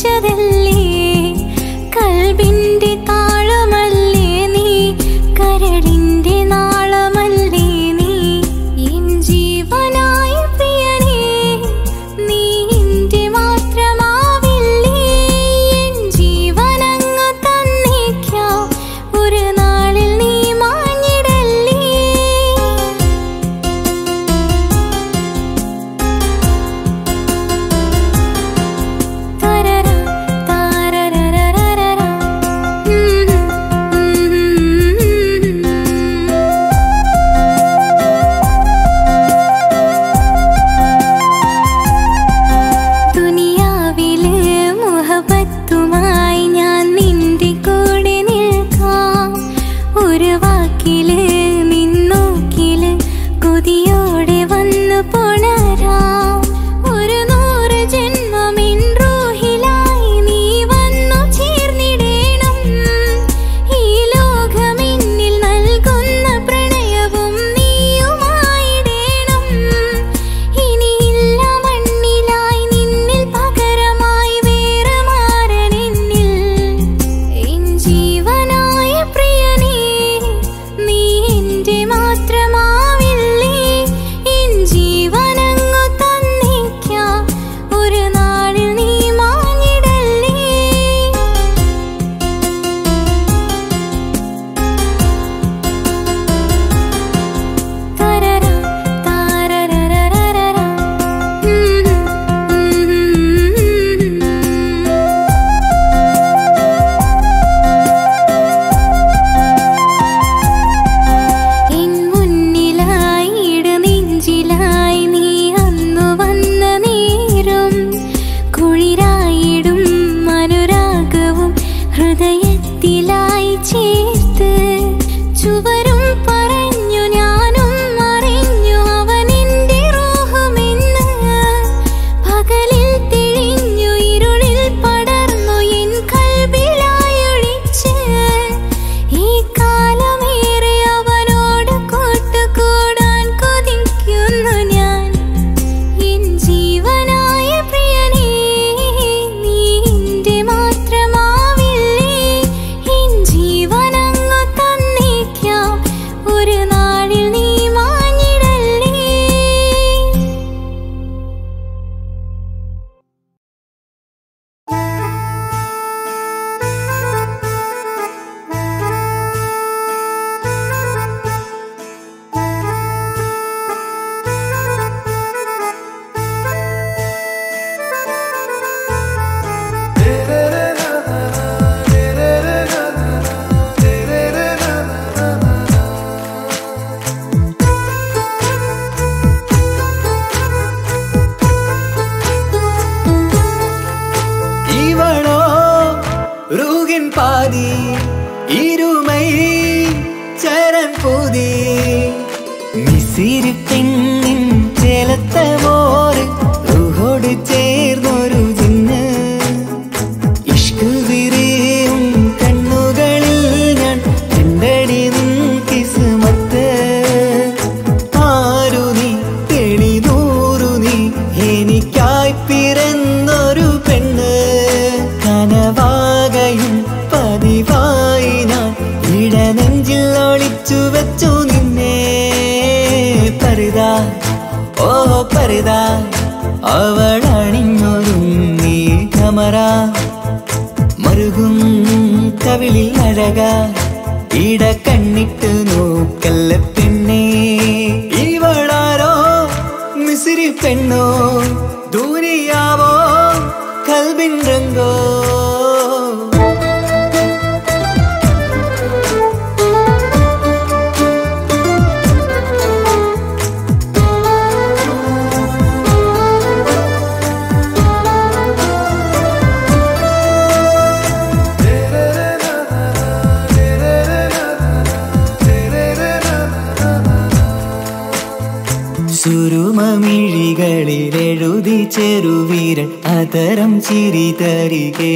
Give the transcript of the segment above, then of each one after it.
വിളിച്ചതല്ലേ കൽബിന്റെ താളമല്ലേ നീ കരളിന്റെ നാളമല്ലേ നീ എൻ ജീവനായ പ്രിയനേ നീ എന്റെ മാത്രമാവില്ലേ എൻ ജീവനങ്ങ് തന്നേക്കാം ഒരു നാളിൽ നീ മാഞ്ഞിടല്ലേ തരര താരരരരരര ഉം ഉം ദുനിയാവില് മുഹബത്തുമായി ഞാൻ നിന്റെ കൂടെ നിൽക്കാം ഒരു വാക്കില് നിന്നോക്കില് കൊതിയോടെ വന്നു പുണരാം ഒരു നൂറ് ജന്മമിൻ റൂഹിലായി നീ വന്നു ചേർന്നിടേണം ഈ ലോകമെന്നിൽ നൽകുന്ന പ്രണയവും നീയുമായിടേണം ഇനിയില്ല മണ്ണിലായി നിന്നിൽ പകരമായി വേറെ മാറനെന്നിൽ എൻ ജീവനായ പ്രിയനേ നീ എന്റെ മാത്രമാവില്ലേ എൻ ജീവനങ്ങു തന്നേക്കാം ഒരു നാളിൽ നീ മാഞ്ഞിടല്ലേ തരര താരരരരരര ഉം ഉം എൻ മുന്നിലായി ഇടനെഞ്ചിലായി നീ അന്നു വന്ന നേരം കുളിരായിടും അനുരാഗവും ഹൃദയത്തിലായി ചേർത്ത് ചുവരും പറഞ്ഞു ഞാനും അറിഞ്ഞു അവനെന്റെ റൂഹമെന്ന് പകലിൽ തെളിഞ്ഞു ഇരുളിൽ പടർന്നു എൻ കൽബിലായൊഴിച്ച് ഈ കാലമേറെ അവനോട് കൂട്ടുകൂടാൻ കൊതിക്കുന്നു ഞാൻ എൻ ജീവനായ പ്രിയനേ നീ എന്റെ മാത്രമാവില്ലേ എൻ ജീവനങ്ങു തന്നേക്കാം ഒരു നാളിൽ നീ മാഞ്ഞിടല്ലേ இவளோ ரூகின் பாதி இருமை ചരൻ പൂതി മിസിരി പെണ്ണിൻ ചേലത്തെ മോര് റൂഹോട് ചേർന്നൊരു ജിന്ന് ഇഷ്ക് വിരിയും കണ്ണുകളിൽ ഞാൻ കണ്ടടി നിൻ കിസ്മത്ത് ആരു നീ തെളിനൂറു നീ എനിക്കായി പിറന്നൊരു പെണ്ണ് കനവാകയും പതിവായി ഞാൻ ഇടനെഞ്ചിൽ ഒളിച്ചു വെച്ചു നിന്നെ പരിതാ ഓ പരിതാ അവൾ അണിഞ്ഞൊരുങ്ങി കമറ മറുകും കവിളിൽ അഴക ഇട കണ്ണിട്ട് നോക്കല്ല പെണ്ണേ ഇവളാരോ മിസിരി പെണ്ണോ ദൂരിയാവോ കൽബിൻ രംഗോ സുരുമമിഴികളിൽ എഴുതി ചെറുവീരൻ അതരം ചിരി തരികേ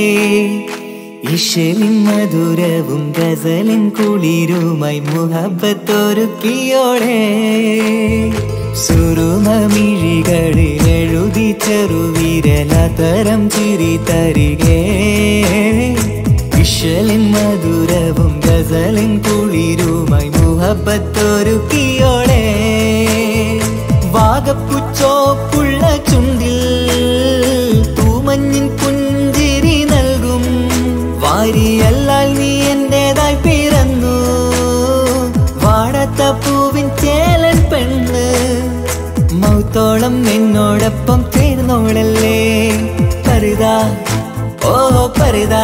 ഇഷലിൻ മധുരവും ഗസലിൻ കുളിരുമായി മുഹബത്തൊരുക്കിയോടെ സുറുമമിഴികളിൽ എഴുതി ചെറുവിരലതരം ചിരി തരികേ ഇഷലിൻ മധുരവും ഗസലിൻ കുളിരുമായി മുഹബത്തൊരുക്കിയോളെ വാഗപ്പുച്ചോപ്പുള്ള ചുണ്ടിൽ തൂമഞ്ഞിൻ പുഞ്ചിരി നൽകും വാരിയല്ലാൽ നീ എന്റേതായി പിറന്നു വാടത്ത പൂവിൻ ചേലൻ പെണ്ണ് മൗത്തോളം എന്നോടൊപ്പം ചേർന്നോളല്ലേ പരിതാ ഓ പരിതാ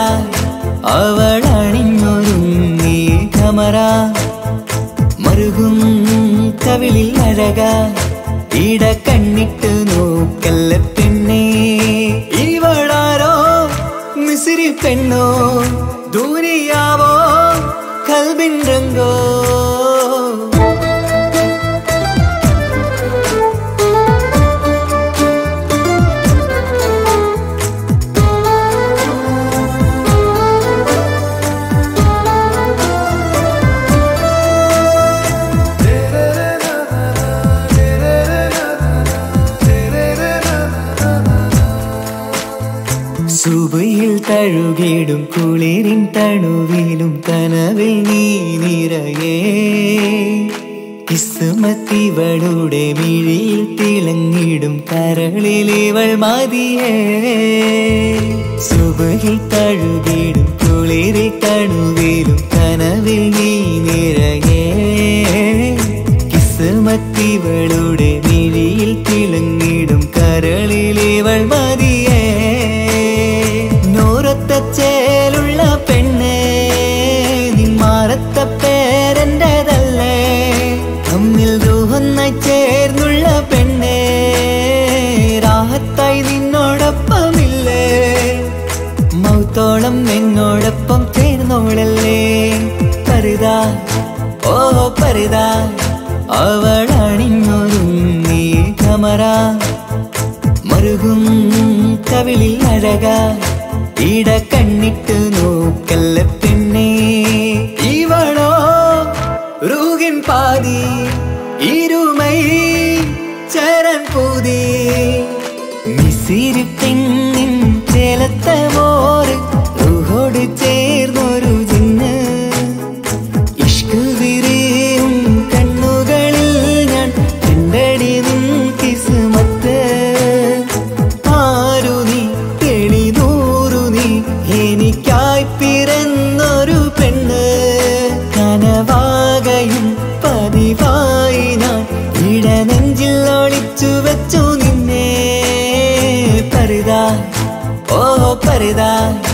അവളണിഞ്ഞൊരുങ്ങി കമറ മറുകും കവിളിൽ അഴക ഇട കണ്ണിട്ട് നോക്കല്ല പെണ്ണേ ഇവളാരോ മിസിരി പെണ്ണോ ദൂരിയാവോ കൽബിൻ രംഗോ സുബയിൽ തഴുകിടും കുളിരിൻ തണുവിലും കനവിൽ നീ നിറയേ കിസ്മത്തിവളുടെ മിഴിയിൽ തിളങ്ങിടും കരളിൽ ഇവൾ മതിയേ സുബയിൽ തഴുകിടും കുളിരിൽ തണുവിലും കനവിൽ നീ നിറയേ കിസ്മത്തിവളുടെ മിഴിയിൽ തിളങ്ങിടും കരളിൽ ഇവൾ മതിയേ നൂറത്ത ചേലുള്ള പെണ്ണേ നിന്മാറത്ത പേരെൻ്റെതല്ലേ തമ്മിൽ ദൂഹൊന്നായി ചേർന്നുള്ള പെണ്ണേ രാഹത്തായി നിന്നോടൊപ്പമില്ലേ മൗത്തോളം എന്നോടൊപ്പം ചേർന്നോളല്ലേ പരിതാ ഓ പരിതാ അവളണിഞ്ഞൊരുങ്ങി കമറ മറുകും കവിളിൽ അഴക ഇട കണ്ണിട്ട് നോക്കല്ല പെണ്ണേ ഇവളോ റൂകിൻ പാതി ഇരുമൈ ചരൻ പൂതി മിസിരി പെണ്ണിൻ ചേലത്ത മോറ് റൂഹോട് ചേർന്നൊരു ജിന്ന് ഇഷ്ക് വിരിയും കണ്ണുകളിൽ ഞാൻ കണ്ടടി നിൻ കിസ്മത്ത് ആരു നീ തെളിനൂറു നീ എനിക്കായി പിറന്നൊരു പെണ്ണ് കനവാകയും പതിവായി ഞാൻ ഇടനെഞ്ചിൽ ഒളിച്ചു വെച്ചു നിന്നെ പരിതാ ഓ പരിതാ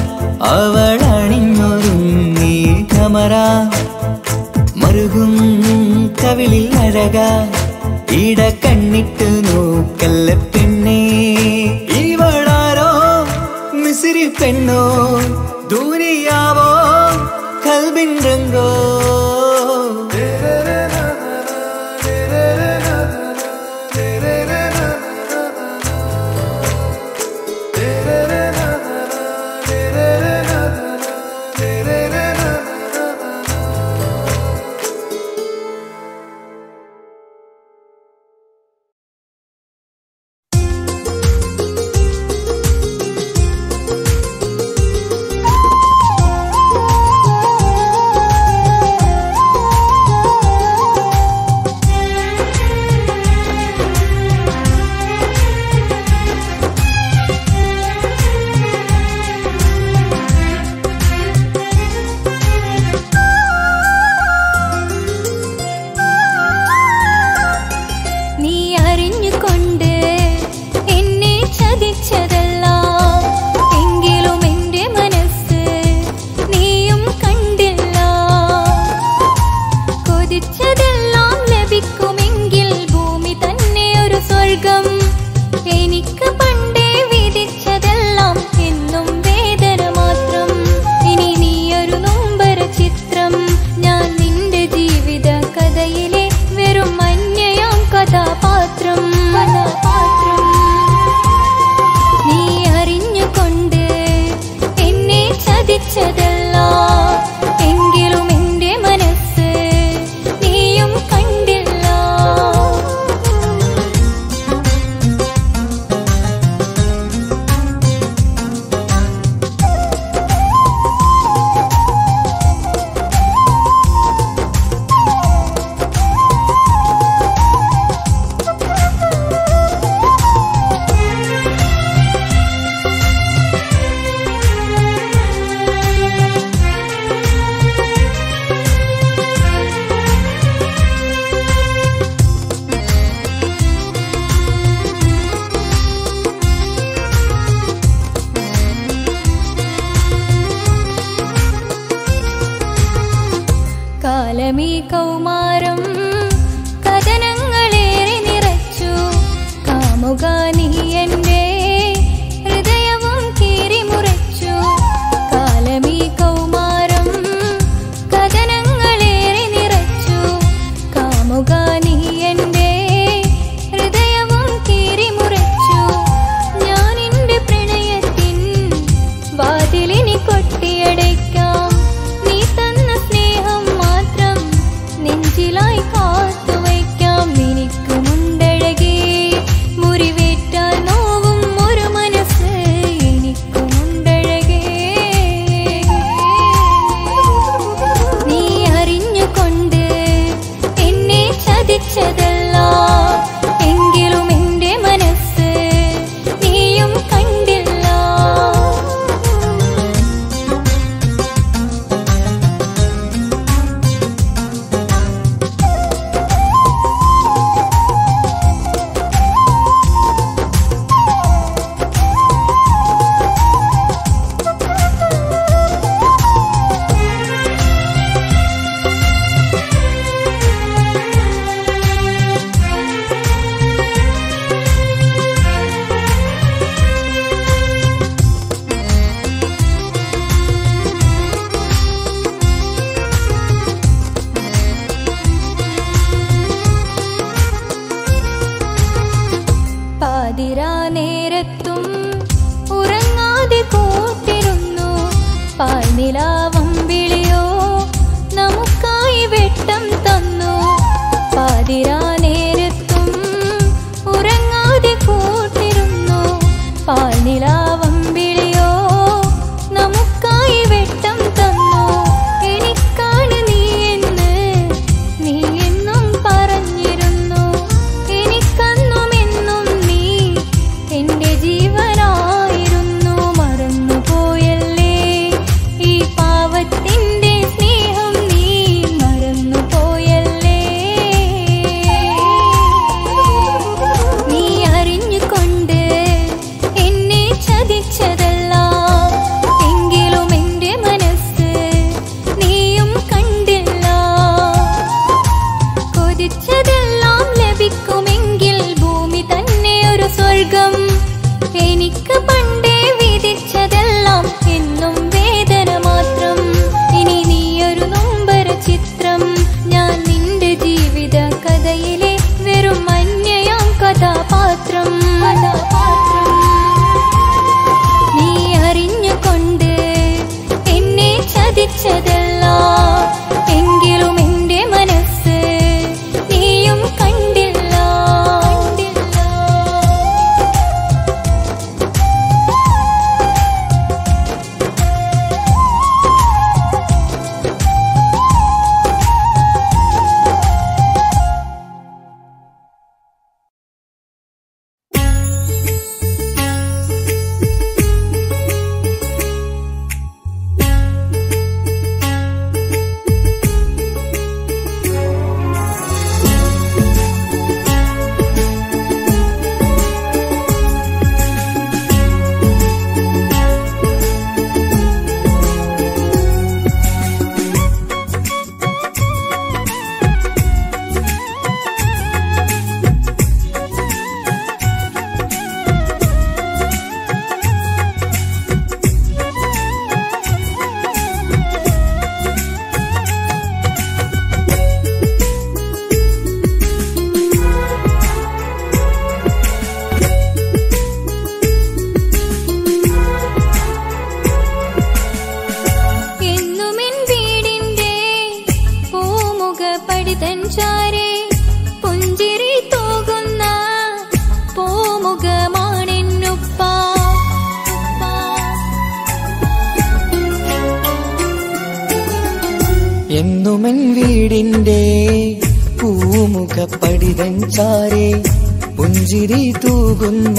അവളണിഞ്ഞൊരുങ്ങി കമറ മറുകും കവിളിൽ അഴക ഇട കണ്ണിട്ട് നോക്കല്ല പെണ്ണേ ഇവളാരോ മിസിരി പെണ്ണോ ദൂരിയാവോ കൽബിൻ രംഗോ ും കാലമീ കൗമാരം കഥനങ്ങളേറെ നിറച്ചു കാമുക നീ എൻ്റെ ഹൃദയവും കീറിമുറച്ചു കാലമീ കൗമാരം കഥനങ്ങളേറെ നിറച്ചു കാമുക നീ എൻ്റെ ഹൃദയവും കീറിമുറച്ചു ഞാൻ എൻ്റെ പ്രണയത്തിൻ വാതിലിനി കൊട്ടിയടയ്ക്കാം നീ തന്ന സ്നേഹം മാത്രം നെഞ്ചിലായി കാത്തുവയ്ക്കാം എനിക്കുമുണ്ടഴകേ മുറിവേറ്റാൽ നോവും ഒരു മനസ്സ് എനിക്കുമുണ്ടഴകേ നീ അറിഞ്ഞുകൊണ്ട് എന്നെ ചതിച്ചതല്ല എങ്കിലും എന്റെ മനസ്സ് നീയും കണ്ടില്ല പാതിരാ നേരത്തും ഉറങ്ങാതെ കൂട്ടിരുന്നു പാൽനിലാവം വിളിയോ നമുക്കായി വെട്ടം തന്നു പാതിരാ നേരത്തും ഉറങ്ങാതെ കൂട്ടിരുന്നു പാൽനിലാവം വിളിയോ നമുക്കായി വെട്ടം തന്നു എനിക്കാണ് നീ എന്ന് നീ എന്നും പറഞ്ഞിരുന്നു എനിക്കന്നും എന്നും നീ എന്റെ ജീവനായിരുന്നു മറന്നുപോയല്ലേ ഈ പാവത്തിന്റെ സ്നേഹം നീ മറന്നുപോയല്ലേ നീ അറിഞ്ഞുകൊണ്ട് എന്നെ ചതിച്ചതല്ല എങ്കിലും എന്റെ മനസ്സ് നീയും കണ്ടില്ല കൊതിച്ചതെല്ലാം ലഭിക്കുമെങ്കിൽ ഭൂമി തന്നെ ഒരു സ്വർഗം എനിക്ക് പണ്ടേ വിധിച്ചതെല്ലാം എന്നും വേദന മാത്രം ഇനി നീയൊരു നൊമ്പര ചിത്രം ഞാൻ നിന്റെ ജീവിത കഥയിലെ വെറും അന്യയാം കഥാപാത്രം കഥാപാത്രം നീ അറിഞ്ഞുകൊണ്ട് എന്നെ ചതിച്ചതല്ല എങ്കിലും എന്റെ മനസ്സ് നീയും കണ്ടില്ല കണ്ടില്ല എന്നുമെൻ വീടിന്റെ പൂമുഖ പടിതൻ ചാരെ പുഞ്ചിരി തൂകുന്ന പൂമുഖമാണെന്നുപ്പ എന്നുമെൻ വീടിന്റെ പൂമുഖ പടിതൻ ചാരെ പുഞ്ചിരി തൂകുന്ന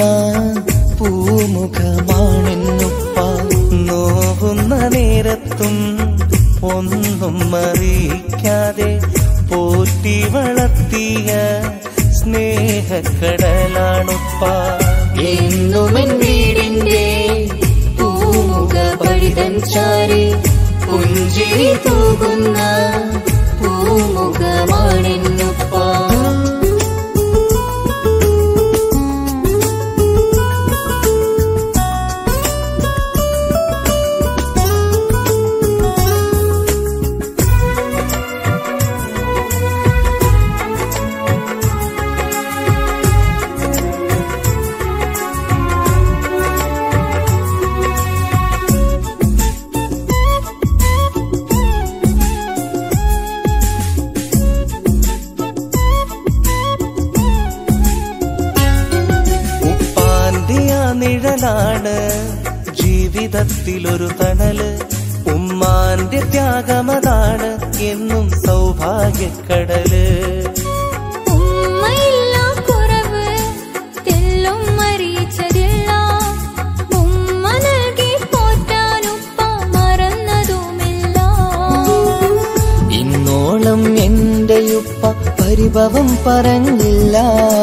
പൂമുഖമാണെന്നുപ്പ നോവുന്ന നേരത്തും ഒന്നും അറിയിക്കാതെ പോറ്റി വളർത്തിയ സ്നേഹക്കടലാണുപ്പ എന്നുമെൻ വീടിന്റെ പൂമുഖ പടിതൻ ചാരെ പുഞ്ചിരി തൂകുന്ന പൂമുഖമാണെന്നുപ്പ ജീവിതത്തിലൊരു തണല് ഉമ്മാന്റെ ത്യാഗമതാണ് എന്നും സൗഭാഗ്യക്കടല് ഉമ്മയില്ല കുറവ് തെല്ലും അറിയിച്ചതില്ല ഉമ്മ നൽകി പോറ്റാനുപ്പ മറന്നതുമില്ല ഇന്നോളം എന്റെയുപ്പ പരിഭവം പറഞ്ഞില്ല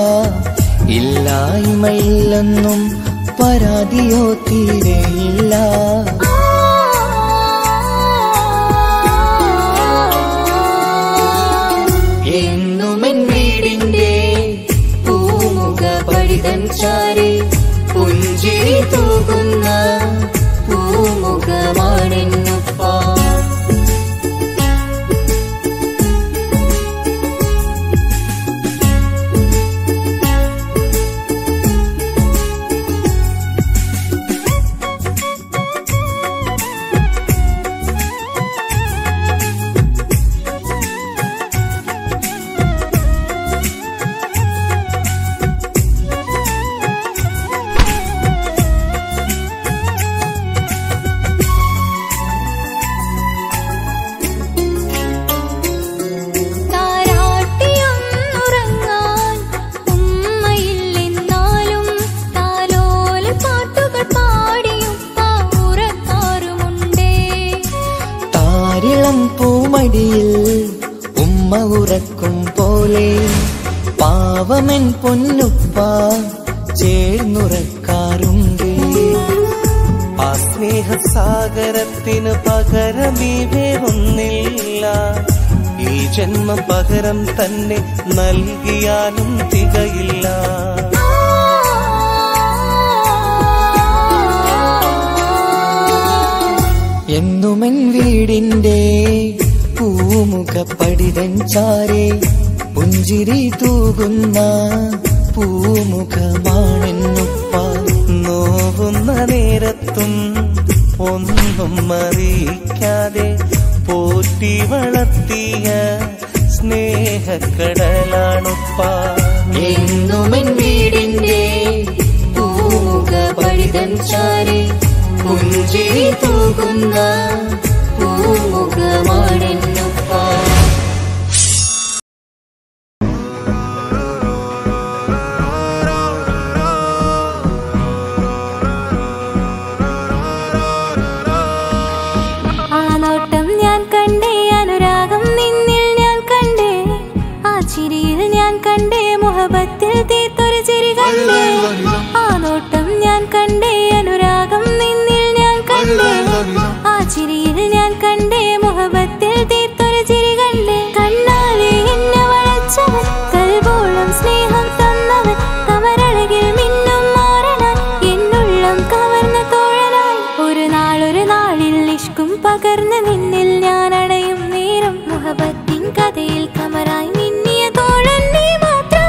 ഇല്ലായ്മയില്ലെന്നും പരാതിയോ തീരെയില്ല എന്നുമെൻ വീടിന്റെ പൂമുഖ പടിതൻ ചാരി പുഞ്ചിരി തൂകുന്ന പൂമുഖമാണെന്നുപ്പ താരാട്ടിയൊന്നുറങ്ങാൻ ഉമ്മയില്ലെന്നാലും താലോല പാട്ടുകൾ പാടിയുപ്പ ഉറക്കാറുമുണ്ടേ താരിളം പൂമടിയിൽ ഉമ്മ ഉറക്കും പോലെ പാവമൻ പൊന്നുപ്പ ചേർന്നുറക്കാറുണ്ട് ആ സ്നേഹസാഗരത്തിന് പകരമീ വേറൊന്നില്ല ഈ ജന്മം പകരം തന്നെ നൽകിയാലും തികയില്ല എന്നുമെൻ വീടിന്റെ പൂമുഖ പടിതൻ ചാരെ പുഞ്ചിരി തൂകുന്ന പൂമുഖമാണെന്നുപ്പ നോവുന്ന നേരത്തും ഒന്നും അറിയിക്കാതെ പോറ്റി വളർത്തിയ സ്നേഹക്കടലാണുപ്പ എന്നുമെൻ വീടിന്റെ പൂമുഖ പടിതൻ ചാരെ പുഞ്ചിരി തൂകുന്ന പൂമുഖമാണെന്നുപ്പ ആ നോട്ടം ഞാൻ കണ്ടേ അനുരാഗം നിന്നിൽ ഞാൻ കണ്ടേ ആ ചിരിയിൽ ഞാൻ കണ്ടേ മുഹബത്തിൽ തീർത്തൊരു ചിരി കണ്ടേ ആ നോട്ടം ഞാൻ കണ്ടേ അനുരാഗം നിന്നിൽ ഞാൻ കണ്ടേ ആ ചിരിയിൽ ഞാൻ കണ്ടേ മുഹബത്തിൽ തീർത്തൊരു ചിരി കണ്ടേ കണ്ണാലെ എന്നെ വളച്ചവൻ കൽബോളം സ്നേഹം തന്നവൻ കമരഴകിൽ മിന്നും മാറനാൻ എന്നുള്ളം കവർന്ന തോഴനായി ഒരു നാളൊരു നാളിൽ ഇഷ്കും പകർന്ന് നിന്നിൽ ഞാൻ അടയും നേരം മുഹബത്തിൻ കഥയിൽ കമറായി മിന്നിയ തോഴൻ നീ മാത്രം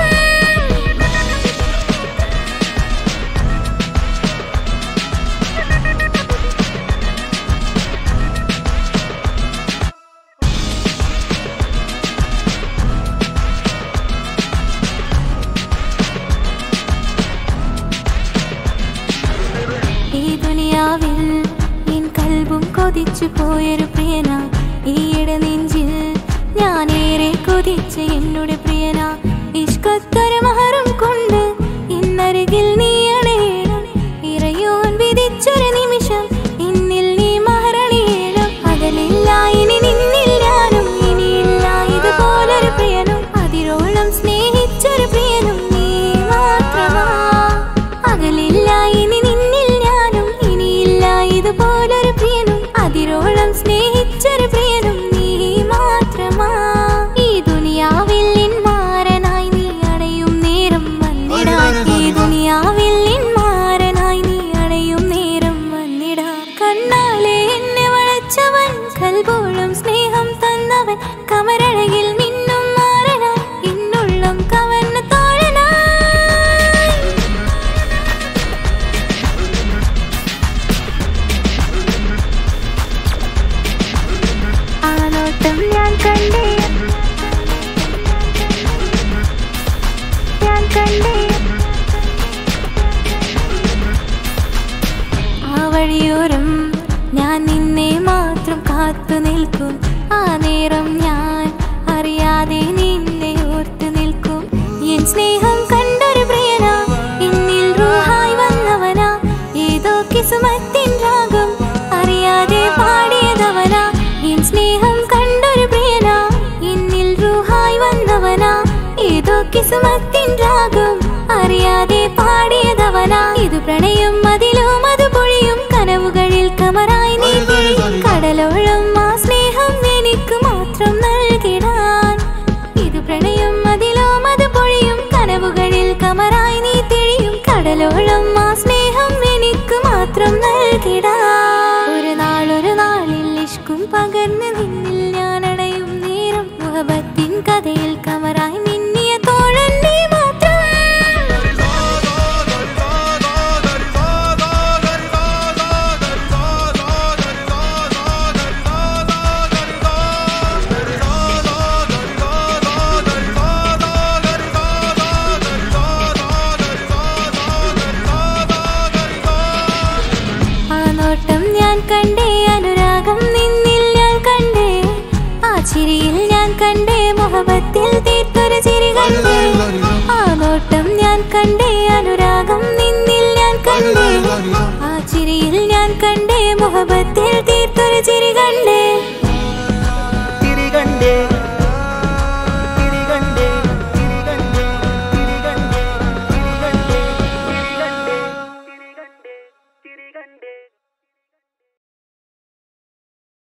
ഈ ദുനിയാവിൽ നിൻ കൽബും കൊതിച്ചു പോയൊരു പ്രിയന ഈയിടെ നെഞ്ചിൽ ഞാനേറെ കൊതിച്ച എന്നോട് പ്രിയന ഇഷ്കത്തൊരു മഹറും കൊണ്ട് ഇന്നരികിൽ നീ അണയണം ഇറയോൻ വിധിച്ചൊരു നിമിഷം ഇന്നിൽ നീ മഹറണിയേണം അകലില്ല ഇനി നിന്നിൽ ഞാനും ഇനിയില്ല ഇതുപോലൊരു പ്രിയനും അതിരോളം സ്നേഹിച്ചൊരു പ്രിയനും നീ മാത്രമാ അകലില്ല ഇനി നിന്നിൽ ഞാനും ഇനിയില്ല ഇതുപോലൊരു പ്രിയനും അതിരോളം സ്നേഹിച്ചൊരു പ്രിയനും നീ മാത്രമാ ഈ ദുനിയാവിൽ നിൻ മാരനായി നീ അടയും നേരം വന്നിടാൻ ഈ ദുനിയാവിൽ നിൻ മാരനായി നീ അടയും നേരം വന്നിടാൻ കണ്ണാലെ എന്നെ വളച്ചവൻ കൽബോളം സ്നേഹം തന്നവൻ കമരഴകിൽ മിന്നും മാറനായി എന്നുള്ളം കവർന്ന തോഴനായി ആ നോട്ടം ഞാൻ കണ്ടേ ഞാൻ കണ്ടേ ആ വഴിയോരം ഞാൻ നിന്നെ മാത്രം കാത്തു നിൽക്കും ആ നേരം ഞാൻ അറിയാതെ നിന്നെ ഓർത്തു നിൽക്കും എൻ സ്നേഹം കണ്ടൊരു പ്രിയനാ എന്നിൽ റൂഹായി വന്നവനാ ഏതോ കിസുമത്തിൻ രാഗം അറിയാതെ പാടിയതവനാ എൻ സ്നേഹം കണ്ടൊരു പ്രിയനാ എന്നിൽ റൂഹായി വന്നവനാ ഏതോ കിസുമത്തിൻ രാഗം അറിയാതെ പാടിയതവനാ ഇത് പ്രണയം അതിലും അത് പൊഴിയും കനവുകളിൽ കമറായി നീ തിരിയും കടലോളം ആ സ്നേഹം എനിക്ക് മാത്രം നൽകിടാൻ ഇത് പ്രണയം അതിലും അത് പൊഴിയും കനവുകളിൽ കമറായി നീ തിരിയും കടലോളം ആ സ്നേഹം എനിക്ക് മാത്രം നൽകിടാൻ ഒരു നാളൊരു നാളിൽ ഇഷ്കും പകർന്ന് നിന്നിൽ ഞാൻ അണയും നേരം മുഹബത്തിൻ കഥയിൽ കമറായി മിന്നിയ തോഴൻ നീ മാത്രം ആ നോട്ടം ഞാൻ കണ്ടേ അനുരാഗം നിന്നിൽ ഞാൻ കണ്ടേ ആ ചിരിയിൽ ഞാൻ കണ്ടേ മുഹബത്തിൽ തീർത്തൊരു ചിരി കണ്ടേ ആ നോട്ടം ഞാൻ കണ്ടേ അനുരാഗം നിന്നിൽ ഞാൻ കണ്ടേ ആ ചിരിയിൽ ഞാൻ കണ്ടേ മുഹബത്തിൽ തീർത്തൊരു ചിരി കണ്ടേ